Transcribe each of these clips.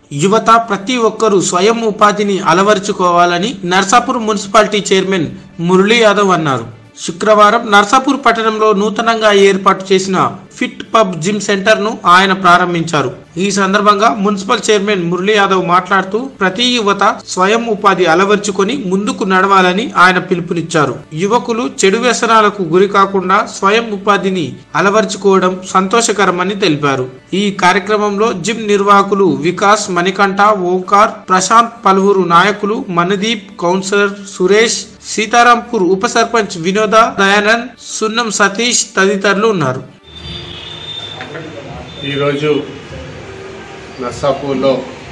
యువత ప్రతి ఒక్కరూ స్వయం ఉపాధిని అలవరుచుకోవాలని నర్సాపూర్ మున్సిపాలిటీ చైర్మన్ మురళీ యాదవ్ అన్నారు శుక్రవారం నర్సాపూర్ పట్టణంలో నూతనంగా ఏర్పాటు చేసిన ఫిట్ పబ్ జిమ్ సెంటర్ ను ఆయన ప్రారంభించారు ఈ సందర్భంగా మున్సిపల్ చైర్మన్ మురళీ యాదవ్ మాట్లాడుతూ ప్రతి యువత స్వయం ఉపాధి అలవర్చుకొని ముందుకు నడవాలని ఆయన పిలుపునిచ్చారు యువకులు చెడు వ్యసనాలకు గురి కాకుండా స్వయం ఉపాధిని అలవర్చుకోవడం సంతోషకరమని తెలిపారు ఈ కార్యక్రమంలో జిమ్ నిర్వాహకులు వికాస్ మణికంఠ ఓంకార్ ప్రశాంత్ పలువురు నాయకులు మనదీప్ కౌన్సిలర్ సురేష్ సీతారాంపూర్ ఉప సర్పంచ్ వినోద దయానంద్ సున్నం సతీష్ తదితరులు ఉన్నారు ఈరోజు నర్సాపూర్లో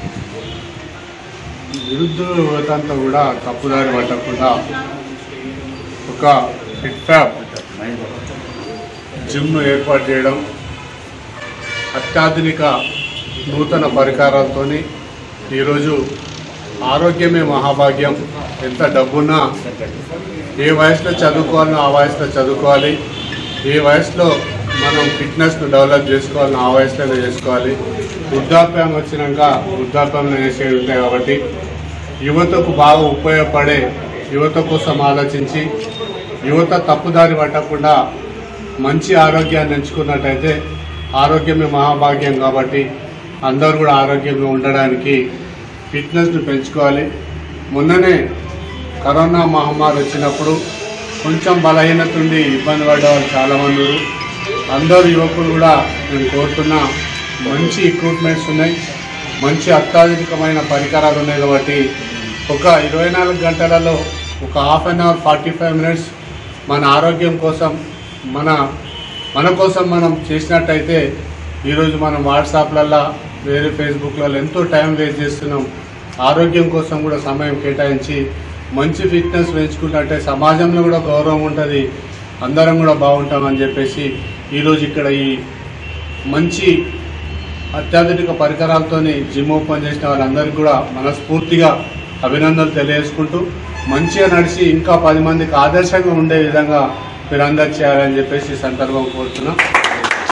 నిరుద్యోగ యువతంతా కూడా తప్పుదారి పట్టకుండా ఒక ఫిట్ ఫ్యాబ్ జిమ్ను ఏర్పాటు చేయడం అత్యాధునిక నూతన పరికరాలతో ఈరోజు ఆరోగ్యమే మహాభాగ్యం ఎంత డబ్బున్నా ఏ వయసులో చదువుకోవాలనో ఆ వయసులో చదువుకోవాలి ఏ వయసులో మనం ఫిట్నెస్ను డెవలప్ చేసుకోవాలని ఆ వయసులోనే చేసుకోవాలి వృద్ధాప్యం వచ్చినాక వృద్ధాప్యంలో చేసేవి ఉంటాయి కాబట్టి యువతకు బాగా ఉపయోగపడే యువత కోసం ఆలోచించి యువత తప్పుదారి పట్టకుండా మంచి ఆరోగ్యాన్ని ఎంచుకున్నట్టయితే ఆరోగ్యమే మహాభాగ్యం కాబట్టి అందరూ కూడా ఆరోగ్యంగా ఉండడానికి ఫిట్నెస్ను పెంచుకోవాలి మొన్ననే కరోనా మహమ్మారి వచ్చినప్పుడు కొంచెం బలహీనత ఉండి ఇబ్బంది పడ్డ వాళ్ళు చాలామంది ఉన్నారు. అందరు యువకులు కూడా నేను కోరుతున్నా మంచి ఎక్విప్మెంట్స్ ఉన్నాయి మంచి అత్యాధునికమైన పరికరాలు ఉన్నాయి కాబట్టి ఒక ఇరవై నాలుగు గంటలలో ఒక half an hour forty five minutes మన ఆరోగ్యం కోసం మన మన కోసం మనం చేసినట్టయితే ఈరోజు మనం వాట్సాప్లల్లో వేరే ఫేస్బుక్లలో ఎంతో టైం వేస్ట్ చేస్తున్నాం ఆరోగ్యం కోసం కూడా సమయం కేటాయించి మంచి ఫిట్నెస్ పెంచుకున్నట్టే సమాజంలో కూడా గౌరవం ఉంటుంది అందరం కూడా బాగుంటామని చెప్పేసి ఈరోజు ఇక్కడ ఈ మంచి అత్యాధునిక పరికరాలతోని జిమ్ ఓపెన్ చేసిన వాళ్ళందరికీ కూడా మనస్ఫూర్తిగా అభినందనలు తెలియజేసుకుంటూ మంచిగా నడిచి ఇంకా పది మందికి ఆదర్శంగా ఉండే విధంగా మీరందరూ చేయాలని చెప్పేసి ఈ సందర్భం కోరుతున్నాం